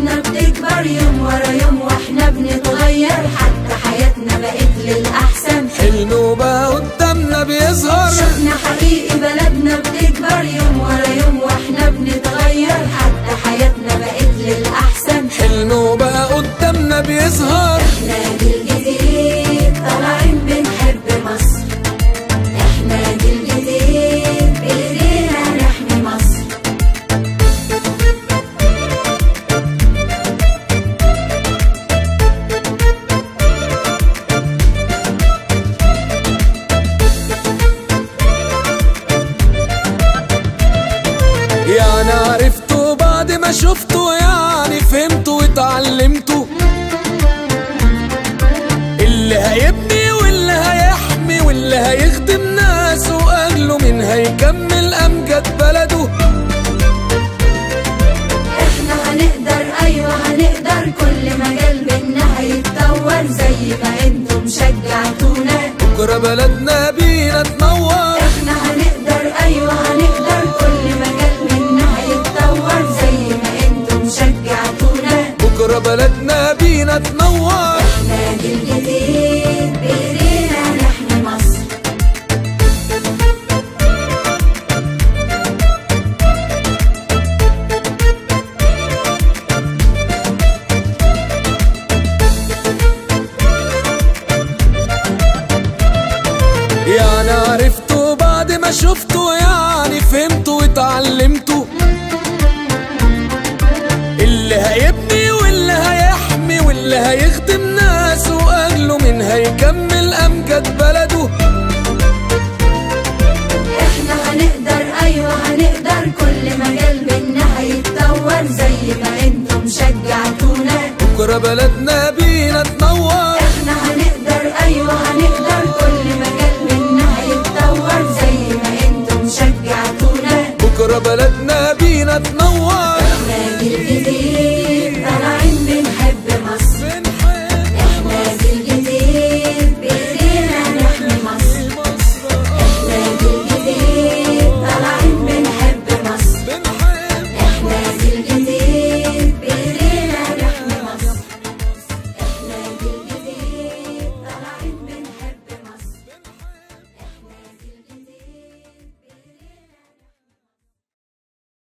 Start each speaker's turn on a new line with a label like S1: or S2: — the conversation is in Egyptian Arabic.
S1: بلدنا بتكبر يوم ورا يوم واحنا بنتغير حتى حياتنا بقت للأحسن
S2: حلمه بقى قدامنا بيظهر
S1: شفنا حقيقي بلدنا بتكبر يوم ورا يوم واحنا بنتغير حتى حياتنا بقت للأحسن
S2: حلمه بقى قدامنا بيظهر
S1: احنا جيل جديد طالعين بنحب مصر احنا جيل جديد بايدينا نحمي مصر
S2: يعني عرفته بعد ما شفته يعني فهمته واتعلمته اللي هيبني واللي هيحمي واللي هيخدم ناسه واهله مين هيكمل امجد بلده
S1: احنا هنقدر ايوه هنقدر كل مجال بينا هيتطور زي ما انتم شجعتونا
S2: بكره بلدنا بينا تنور
S1: احنا هنقدر ايوه هنقدر كل مجال بينا هيتطور زي ما انتم شجعتونا
S2: بكره بلدنا بينا تنور
S1: احنا جيل جديد بايدينا نحمي مصر
S2: يعني عرفته بعد ما شفته يعني فهمته واتعلمته اللي هيبني واللي هيحمي واللي هيخدم ناسه واهله مين هيكمل امجد بلده
S1: احنا هنقدر ايوه هنقدر كل مجال بينا هيتطور زي ما انتم شجعتونا
S2: بكره بلدنا بينا تنور
S1: احنا هنقدر ايوه هنقدر كل مجال بينا هيتطور زي ما انتم شجعتونا
S2: بكره بلدنا بينا تنور
S1: احنا جيل جديد